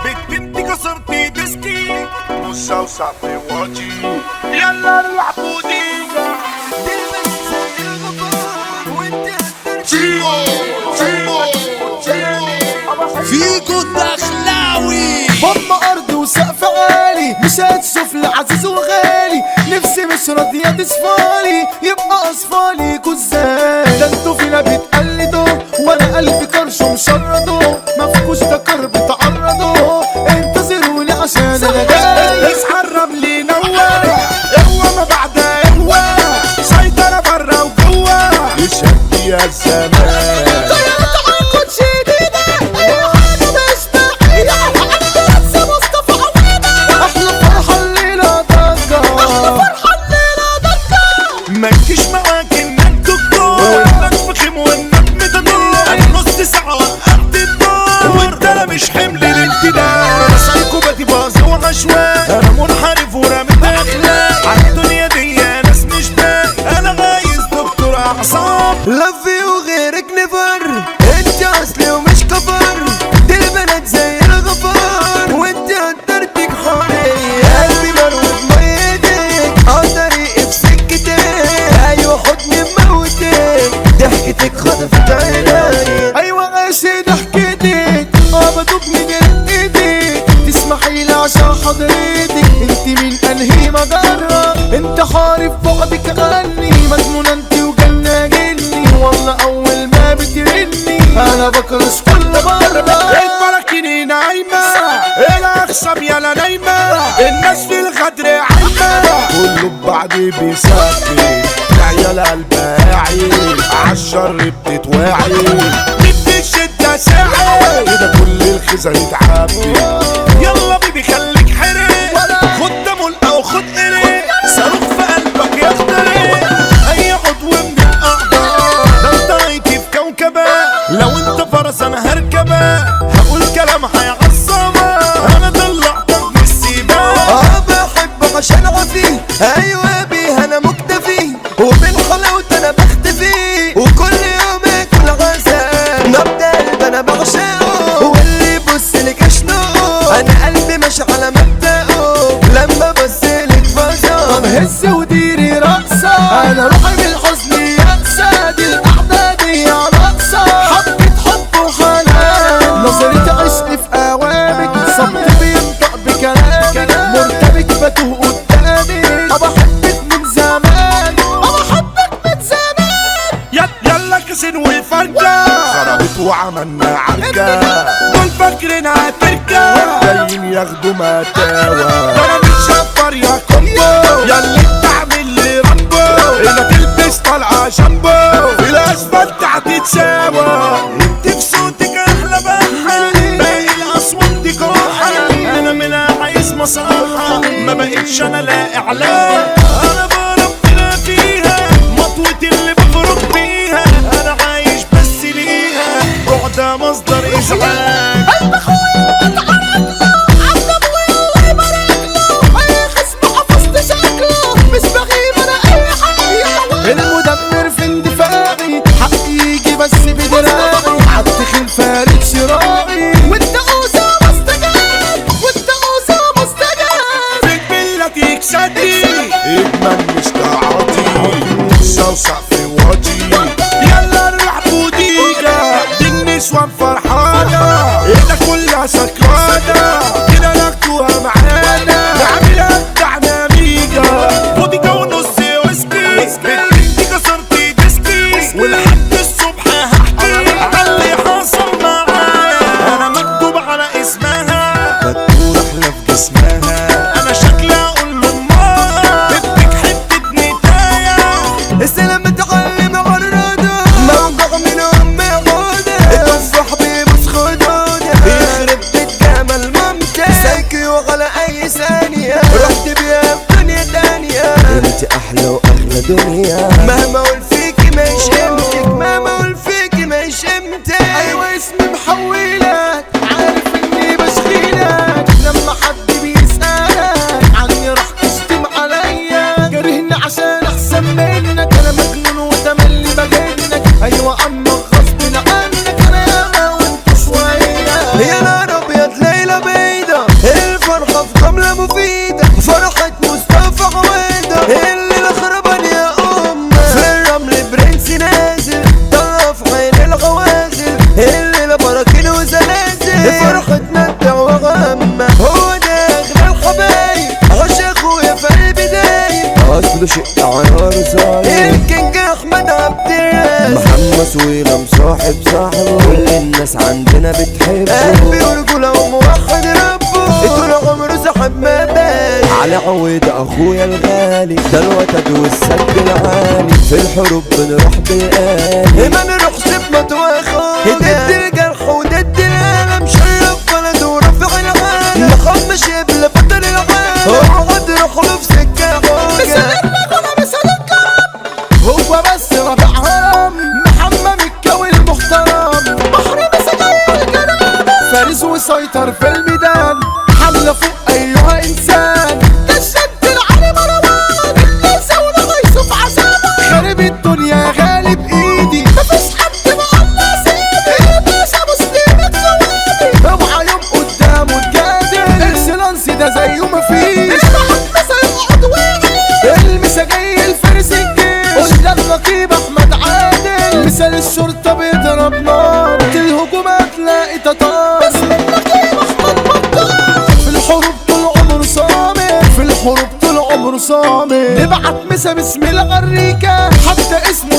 بنت انت كسرتي ديسكي موسى وصافي واجي يلا نلعب بوديجا فيكو الدخلاوي هم ارض وسقف عالي مش هتشوف العزيز وغالي نفسي مش راضية تصفالي يبقى اصفالي يكون ازاي ده انتوا فينا بتقلدوا وانا قلبي كرش ومشردوا ما فيكوش ده كرب تعرضوا انتظروني عشان انا جاي اصحى الرمل نور هو ما بعدها هو سيطرة برا وجوا يشهد يا الزمان احلى فرحة الليلة ضجة ما تجيش معاك انك دكتور وانك فخم وانك متدور انا نص ساعة وقفت الدور وانت لا مش حمل الانتداب انا سايكوباتي باظ وعشوائي انا منحرف ورامي اخلاق على الدنيا دي ناس مش باقي انا عايز دكتور اعصاب لفي وغيرك نفر انت اصلي ومش كفر دي البنات زي الغفار وانت قدرتك حرية قلبي مرود ميتك اه طريقي في سكتك ايوه حضني موتك ضحكتك خطفت عيني ايوه غاشي ضحكتك اه بدوب من ايدك تسمحي لي عشان حضرتك انت من انهي مجرة انت حارف بعدك عني مجنونة انت وجنة جني والله اول ما بترني انا بكرش كل مرة البراكيني نايمة الاخصم يلا نايمة الناس في الغدر عايمة كله ببعض بيسافر العيال قلبها عين عالشر بتتواعي بدي الشدة ساعة كده كل الخزة يتعبي يلا بيبي خليك حرق خد دمل او خد قرق صاروخ في قلبك يخترق اي عضو من الاعضاء ده انت رايتي في كوكبة لو انت فرس انا هركبة هقول كلام هيعصبك انا طلعتك من السباق اه بحبك عشان عفي ايوه بيها انا مكتفي ومن حلاوة انا بختفي وكل يوم اكل غزال نبض قلب انا بعشقه واللي يبص لك اشنقه انا قلبي ماشي على مبدأه لما بص لك فجأة طب هز وديري رقصة انا روحي من الحزن يأسى دي القعدة دي رقصة حبة حب وحنان نظرة عشق في اوامك صمت بينطق بكلامك مرتبك بتوه قدامك ابى احبك من زمان ابى احبك من زمان يلا يلا كسن وفرجة خربت وعملنا عركة دول فاكرين هتركب جايين ياخدوا متاوى ده انا متشفر يا كومبو ياللي بتعمل لي رامبو هنا تلبس طالعه شامبو في الاسفلت هتتساوى انت في صوتك احلى بحة باقي الاصوات دي كحة انا منها عايز مصحة ما بقتش انا لا اعلان انا بربنا فيها مطوتي اللي بفرق بيها انا عايش بس ليها بعدها مصدر ازعاج المدمر في اندفاعي حقي يجي بس بدراعي عالتخين فارق شراعي وانت اوسى مستجاب وانت اوسى مستجاب في البلة تكسدي ادمان مش تعاطي موسى وصافي واجي يلا نروح بوديجا دي النسوان فرحانة ايدها كلها سكرانة كده ناخدوها معانا نعملها بتاعنا ميجا بوديجا ونص ويسكي بنتي كسرتي ديسكي ولحد الصبح هحكي على اللي حصل معايا انا مكتوب على اسمها بتدور احلى في جسمها انا شكلي اقول لامها بدك حتة نتاية السلام متعلم عرضه موضوع من ام عودة التفاح بيبص خدودة يخرب بيت جمال ممتع سايكي وعلى اي ثانية رحت بيها في دنيا تانية انت احلى واغلى دنيا مهما اقول فيكي ما يشمتك مهما اقول فيكي ما يشمتك ايوه اسمي محولك عارف اني بشغيلك لما حد بيسألك عني راح تشتم عليا كرهني عشان احسن منك انا مجنون وتملي بجنك ايوه اما غصب عنك انا ياما وانت شوية يا نهار ابيض ليلى بيت له شق عيار صاير الكينج احمد عبد الرازق محمد سويلة مصاحب صاحبه كل الناس عندنا بتحبه قلبي ورجولة وموحد ربه طول عمره صاحب ما باش على عود اخويا الغالي ده الوتد والسد العالي في الحروب بنروح بالآلي ما نروحش بمطوخه ضد الجرح وضد الالم شرف بلد ورفع العالم مخمش يبلى فتر العالم اقعد روح له في سكه حوجه هو بس ربع هرم محمد الكوي المحترم بحر مسجل الكلام فارس وسيطر في الميدان حملة فوق أيها إنسان تشد العلي مروان الليسة ونغيسه في عذابه خارب الدنيا يا غالي بإيدي مفيش حد مقلص إيدي الباشا مسلم الكوالي اوعى يوم قدامه تجادل اكسلانسي ده زيه مفيش اشرحك مثل عضوي المسا جاي الفارس الجيش قلنا الرقيب احمد عادل مثال الشرطة بيضرب نار في الهجومات تلاقي تتار بس الرقيب احمد بطال في الحروب طول عمره صامت في الحروب طول عمره صامت نبعت مسا باسم الغريكة حتى اسمه